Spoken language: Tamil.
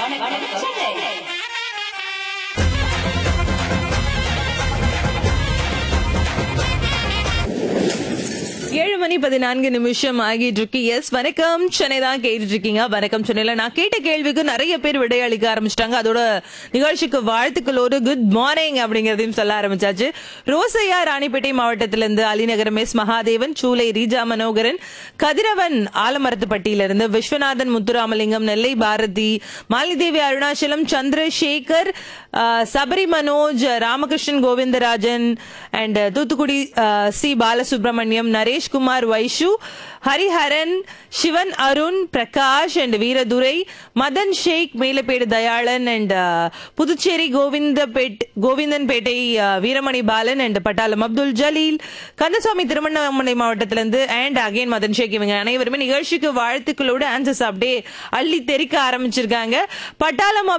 ஏழு மணி பதினான்கு நிமிஷம் ஆகிட்டு இருக்கு எஸ் வணக்கம் சென்னை தான் கேட்டுட்டு இருக்கீங்க வணக்கம் சென்னையில நான் கேட்ட கேள்விக்கு நிறைய பேர் விடையளிக்க ஆரம்பிச்சிட்டாங்க அதோட நிகழ்ச்சிக்கு வாழ்த்துக்களோடு குட் மார்னிங் அப்படிங்கறதையும் சொல்ல ஆரம்பிச்சாச்சு ரோசையா ராணிப்பேட்டை மாவட்டத்திலிருந்து அலிநகரம் எஸ் மகாதேவன் சூலை ரீஜா மனோகரன் கதிரவன் ஆலமரத்துப்பட்டியிலிருந்து Viswanathan Muthuramalingam Nellai Bharathi Malidevi Arunachalam Chandrasekar ah, Sabari Manoj Ramakrishnan Govindarajan and Thoothukudi ah, C Balasubramaniam Nareshkumar Vaishu Hariharan Sivan Arun Prakash and Veerathurai Madan Sheikh Melapedu Dayalan and Puducherry Govindapet Govindanpettai ah, Veeramani Balan and Pattalam Abdul Jaleel Kandasamy Tiruvannamalai மாவட்டத்திலிருந்து அண்ட் அகைன் மதன் ஷேக் இவங்க அனைவருமே நிகழ்ச்சிக்கு வாழ்த்துக்களோட ஆன்சர்ஸ் அப்படியே அள்ளி தெறிக்க ஆரம்பிச்சிருக்காங்க பட்டாளம்